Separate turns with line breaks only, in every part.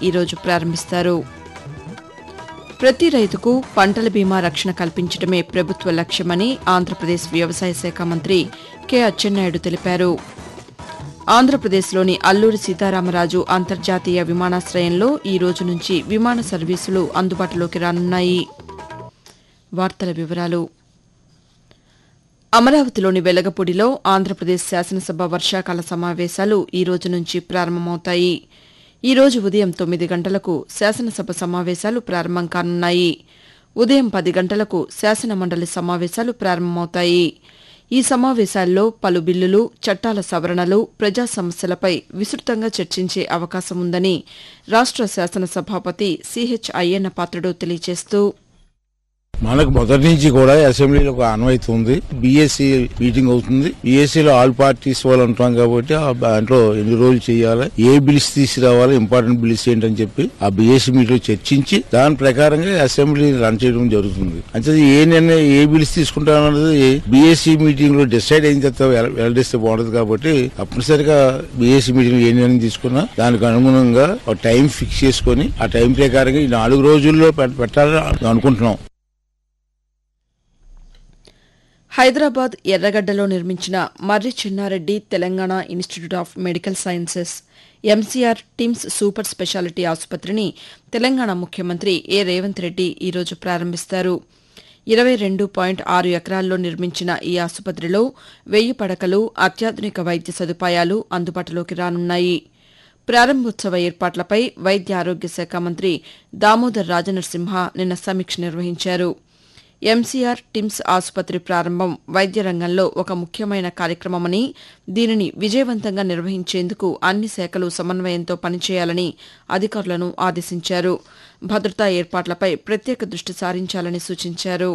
ఈరోజు ప్రారంభిస్తారు ప్రతి రైతుకు పంటల బీమా రక్షణ కల్పించడమే ప్రభుత్వ లక్ష్యమని ఆంధ్రప్రదేశ్ వ్యవసాయ శాఖ మంత్రి కె అచ్చెన్నాయుడు తెలిపారు ఆంధ్రప్రదేశ్లోని అల్లూరి సీతారామరాజు అంతర్జాతీయ విమానాశ్రయంలో ఈ రోజు నుంచి విమాన సర్వీసులు అందుబాటులోకి రానున్నాయి వార్తల వివరాలు అమరావతిలోని వెలగపూడిలో ఆంధ్రప్రదేశ్ శాసనసభ వర్షాకాల సమావేశాలు ఈ రోజు నుంచి ప్రారంభమవుతాయి ఈ రోజు ఉదయం తొమ్మిది గంటలకు శాసనసభ సమావేశాలు ప్రారంభం కానున్నాయి ఉదయం పది గంటలకు శాసన మండలి సమావేశాలు ప్రారంభమవుతాయి ఈ సమావేశాల్లో పలు బిల్లులు చట్టాల సవరణలు ప్రజా సమస్యలపై విస్తృతంగా చర్చించే అవకాశం ఉందని రాష్ట శాసన సభాపతి సిహెచ్ అయ్యన్న పాత్రుడు తెలియజేస్తూ
మనకు మొదటి నుంచి కూడా అసెంబ్లీలో ఒక అన్వయిత ఉంది బీఎస్సీ మీటింగ్ అవుతుంది బీఎస్సీ లో ఆల్ పార్టీస్ వాళ్ళు ఉంటాం కాబట్టి ఆ దాంట్లో ఎన్ని రోజులు చేయాలి ఏ బిల్స్ తీసుకురావాలి ఇంపార్టెంట్ బిల్స్ ఏంటని చెప్పి ఆ బీఎస్సీ మీటింగ్ లో చర్చించి దాని ప్రకారంగా అసెంబ్లీ రన్ చేయడం జరుగుతుంది అంటే ఏ నిర్ణయం ఏ బిల్స్ తీసుకుంటామన్నది బీఎస్సీ మీటింగ్ లో డిసైడ్ అయిన తర్వాత వెల- వెల్లడిస్తే బాగుంటుంది కాబట్టి తప్పనిసరిగా బీఎస్సీ మీటింగ్ లో ఏ నిర్ణయం తీసుకున్నా దానికి అనుగుణంగా ఒక టైం ఫిక్స్ చేసుకొని ఆ టైం ప్రకారంగా ఈ నాలుగు రోజుల్లో పెట్- పెట్టాలని అనుకుంటున్నాం
హైదరాబాద్ ఎర్రగడ్డలో నిర్మించిన Marri Chinnareddy Telangana institute of medical sciences M C R TIMS super speciality ఆసుపత్రిని తెలంగాణ ముఖ్యమంత్రి ఏ రేవంత్ రెడ్డి ఈరోజు ప్రారంభిస్తారు ఇరవై రెండు పాయింట్ ఆరు ఎకరాల్లో నిర్మించిన ఈ ఆసుపత్రిలో వెయ్యి పడకలు అత్యాధునిక వైద్య సదుపాయాలు అందుబాటులోకి రానున్నాయి ప్రారంభోత్సవ ఏర్పాట్లపై వైద్య ఆరోగ్య శాఖ మంత్రి దామోదర్ రాజనరసింహ నిన్న సమీక్ష నిర్వహించారు ఎంసీఆర్ టిమ్స్ ఆసుపత్రి ప్రారంభం వైద్య రంగంలో ఒక ముఖ్యమైన కార్యక్రమమని దీనిని విజయవంతంగా నిర్వహించేందుకు అన్ని శాఖలు సమన్వయంతో పనిచేయాలని అధికారులను ఆదేశించారు భద్రతా ఏర్పాట్లపై ప్రత్యేక దృష్టి సారించాలని సూచించారు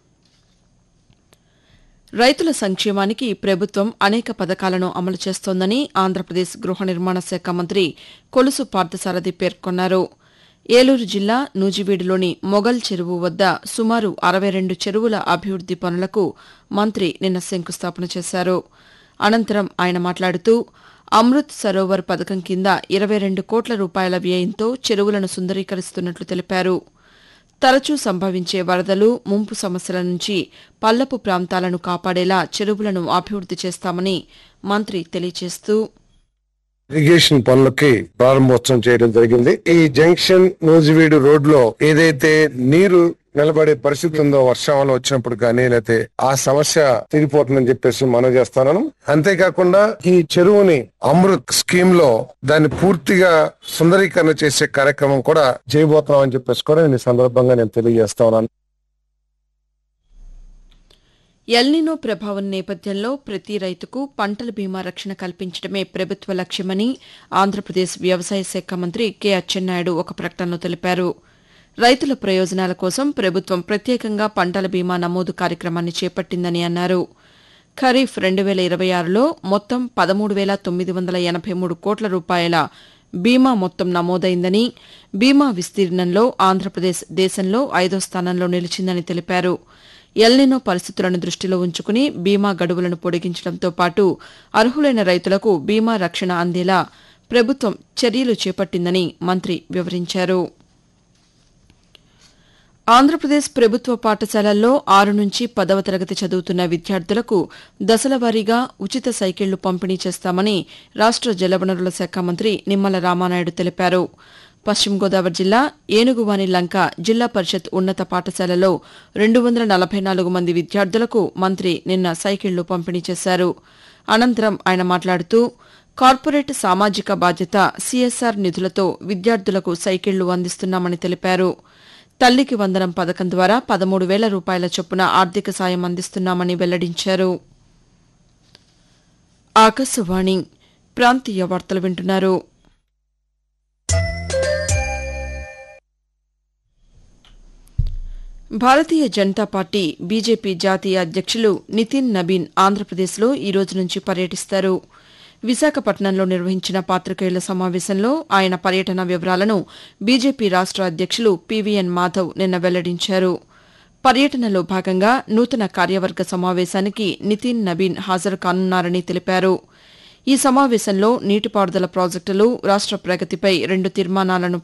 రైతుల సంక్షేమానికి ప్రభుత్వం అనేక పథకాలను అమలు చేస్తోందని ఆంధ్రప్రదేశ్ గృహ నిర్మాణ శాఖ మంత్రి కొలుసు పార్థసారథి పేర్కొన్నారు ఏలూరు జిల్లా నూజివీడులోని మొగల్ చెరువు వద్ద సుమారు అరవై రెండు చెరువుల అభివృద్ది పనులకు మంత్రి నిన్న శంకుస్థాపన చేశారు అనంతరం ఆయన మాట్లాడుతూ అమృత్ సరోవర్ పథకం కింద ఇరవై రెండు కోట్ల రూపాయల వ్యయంతో చెరువులను సుందరీకరిస్తున్నట్లు తెలిపారు తరచూ సంభవించే వరదలు ముంపు సమస్యల నుంచి పల్లపు ప్రాంతాలను కాపాడేలా చెరువులను అభివృద్ది చేస్తామని మంత్రి తెలియజేస్తూ
ఇరిగేషన్ పనులకి ప్రారంభోత్సవం చేయడం జరిగింది ఈ జంక్షన్ నూజివీడు రోడ్ లో ఏదైతే నీరు నిలబడే పరిస్థితి ఉందో వర్షాలు వచ్చినప్పుడు కానీ లేకపోతే ఆ సమస్య తీరిపోతుందని చెప్పేసి మనం చేస్తాను అంతేకాకుండా ఈ చెరువుని అమృత్ స్కీమ్ లో దాన్ని పూర్తిగా సుందరీకరణ చేసే కార్యక్రమం కూడా చేయబోతున్నాం అని చెప్పేసి కూడా నేను ఈ సందర్భంగా నేను తెలియజేస్తా ఉన్నాను
ఎల్నినో ప్రభావం నేపథ్యంలో ప్రతి రైతుకు పంటల బీమా రక్షణ కల్పించడమే ప్రభుత్వ లక్ష్యమని ఆంధ్రప్రదేశ్ వ్యవసాయ శాఖ మంత్రి కె అచ్చెన్నాయుడు ఒక ప్రకటనలో తెలిపారు రైతుల ప్రయోజనాల కోసం ప్రభుత్వం ప్రత్యేకంగా పంటల బీమా నమోదు కార్యక్రమాన్ని చేపట్టిందని అన్నారు ఖరీఫ్ రెండు వేల ఇరవై ఆరులో మొత్తం పదమూడు వేల తొమ్మిది వందల ఎనభై మూడు కోట్ల రూపాయల బీమా మొత్తం నమోదైందని బీమా విస్తీర్ణంలో ఆంధ్రప్రదేశ్ దేశంలో ఐదో స్థానంలో నిలిచిందని తెలిపారు ఎల్నినో పరిస్థితులను దృష్టిలో ఉంచుకుని బీమా గడువులను పొడిగించడంతో పాటు అర్హులైన రైతులకు బీమా రక్షణ అందేలా ప్రభుత్వం చర్యలు చేపట్టిందని మంత్రి వివరించారు ఆంధ్రప్రదేశ్ ప్రభుత్వ పాఠశాలల్లో ఆరు నుంచి పదవ తరగతి చదువుతున్న విద్యార్థులకు దశలవారీగా ఉచిత సైకిళ్లు పంపిణీ చేస్తామని రాష్ట జలవనరుల శాఖ మంత్రి నిమ్మల రామానాయుడు తెలిపారు పశ్చిమ గోదావరి జిల్లా ఏనుగువాని లంక జిల్లా పరిషత్ ఉన్నత పాఠశాలలో రెండు వందల నలభై నాలుగు మంది విద్యార్థులకు మంత్రి నిన్న సైకిళ్లు పంపిణీ చేశారు అనంతరం ఆయన మాట్లాడుతూ కార్పొరేట్ సామాజిక బాధ్యత సీఎస్ఆర్ నిధులతో విద్యార్థులకు సైకిళ్లు అందిస్తున్నామని తెలిపారు తల్లికి వందనం పథకం ద్వారా పదమూడు వేల రూపాయల చొప్పున ఆర్థిక సాయం అందిస్తున్నామని వెల్లడించారు ఆకాశవాణి ప్రాంతీయ వార్తలు వింటున్నారు భారతీయ జనతా పార్టీ బీజేపీ జాతీయ అధ్యక్షులు నితిన్ నబీన్ ఆంధ్రప్రదేశ్లో ఈ రోజు నుంచి పర్యటిస్తారు విశాఖపట్నంలో నిర్వహించిన పాతికేయుల సమావేశంలో ఆయన పర్యటన వివరాలను బీజేపీ రాష్ట అధ్యక్షులు పీవీఎన్ మాధవ్ నిన్న వెల్లడించారు పర్యటనలో భాగంగా నూతన కార్యవర్గ సమావేశానికి నితిన్ నబీన్ హాజరు కానున్నారని తెలిపారు ఈ సమావేశంలో నీటిపారుదల ప్రాజెక్టులు రాష్ట ప్రగతిపై రెండు తీర్మానాలను